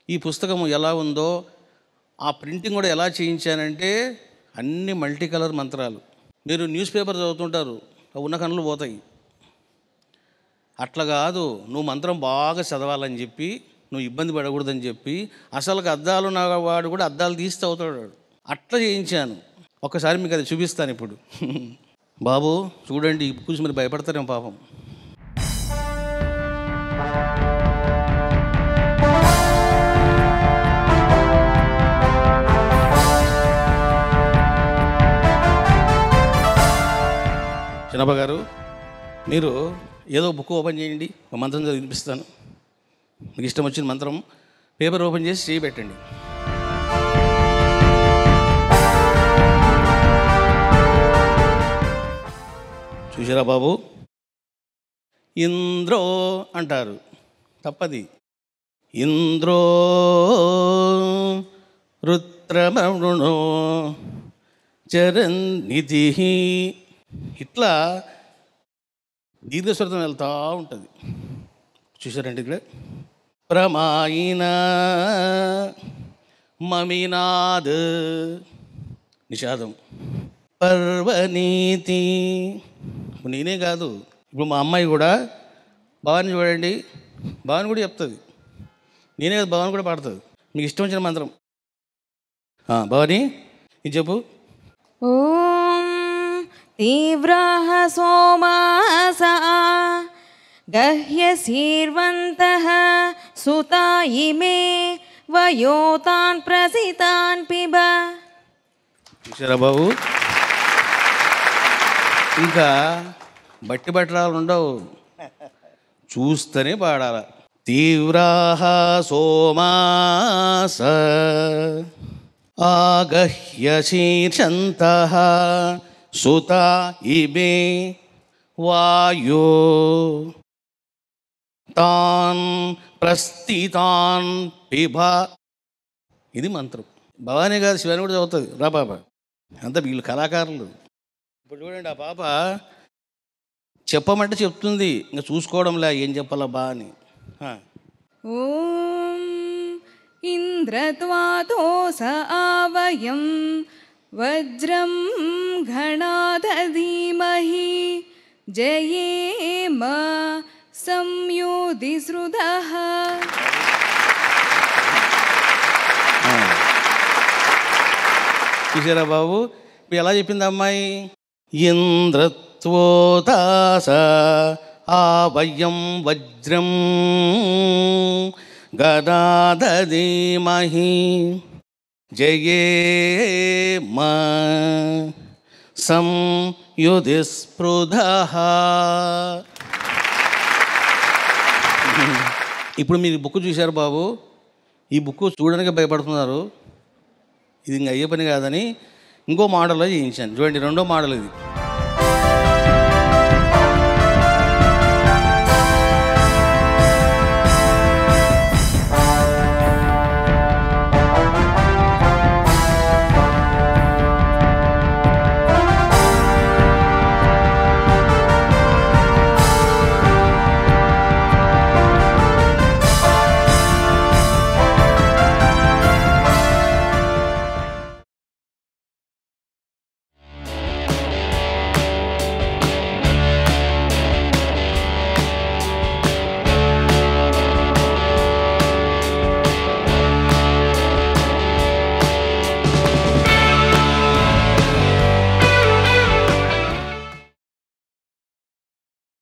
ఈ పుస్తకం ఎలా ఉందో ఆ ప్రింటింగ్ కూడా ఎలా చేయించానంటే అన్ని మల్టీ కలర్ మంత్రాలు మీరు న్యూస్ పేపర్ చదువుతుంటారు ఆ ఉన్న కన్నులు పోతాయి అట్లా కాదు నువ్వు మంత్రం బాగా చదవాలని చెప్పి నువ్వు ఇబ్బంది పడకూడదని చెప్పి అసలు అద్దాలు ఉన్న వాడు కూడా అద్దాలు తీస్తే అవుతాడు అట్లా చేయించాను ఒక్కసారి మీకు అది చూపిస్తాను ఇప్పుడు బాబు చూడండి ఈ చూసి మీరు భయపడతారేమో పాపం చిన్నప్ప గారు మీరు ఏదో బుక్ ఓపెన్ చేయండి ఒక మంత్రం చదివి వినిపిస్తాను మీకు ఇష్టం వచ్చిన మంత్రం పేపర్ ఓపెన్ చేసి చేయి పెట్టండి చూసారా బాబు ఇంద్రో అంటారు తప్పది ఇంద్రో రుద్రమృణో చరణ్నిధి ఇట్లా దీర్ఘస్వరం వెళ్తూ ఉంటుంది చూసారండి ఇక్కడ ప్రమాయిన మమినాద్ నిషాదం పర్వనీతి ఇప్పుడు నేనే కాదు ఇప్పుడు మా అమ్మాయి కూడా భవాని చూడండి భవాని కూడా చెప్తుంది నేనే కాదు భవాని కూడా పాడుతుంది మీకు ఇష్టం వచ్చిన మంత్రం ఆ, భవాని ఇది చెప్పు ॐ तीव्राः सोमासा गह्यसीर्वन्तः सुता इमे वयोतान् प्रसितान् पिब చూసారా బాబు ఇంకా బట్టి బట్టరాలు ఉండవు చూస్తేనే పాడాల తీవ్రాహ సోమాస ఆగహ్య శీర్షంత సుత ఇమే వాయో తాన్ ప్రస్థితాన్ పిభ ఇది మంత్రం భవానీ గారు శివాని కూడా చదువుతుంది రా పాప అంతా వీళ్ళు కళాకారులు ఇప్పుడు చూడండి ఆ పాప చెప్పమంటే చెప్తుంది ఇంకా చూసుకోవడంలే ఏం చెప్పాలా బా అని ఆ. ॐ इन्द्रत्वातोस आवयं वज्रं घणादधीमहि जयेम संयोधिसृधः చూసారా బాబు ఇప్పుడు ఎలా చెప్పింది అమ్మాయి ఇంద్రత్వోతాస ఆవయం వజ్రం గదాదీమహి జయేమ సంయుధిస్పృధ ఇప్పుడు మీరు బుక్ చూశారు బాబు ఈ బుక్ చూడడానికి భయపడుతున్నారు ఇది ఇంకా అయ్యే పని కాదని ఇంకో మోడల్లో చేయించాను చూడండి రెండో మోడల్ ఇది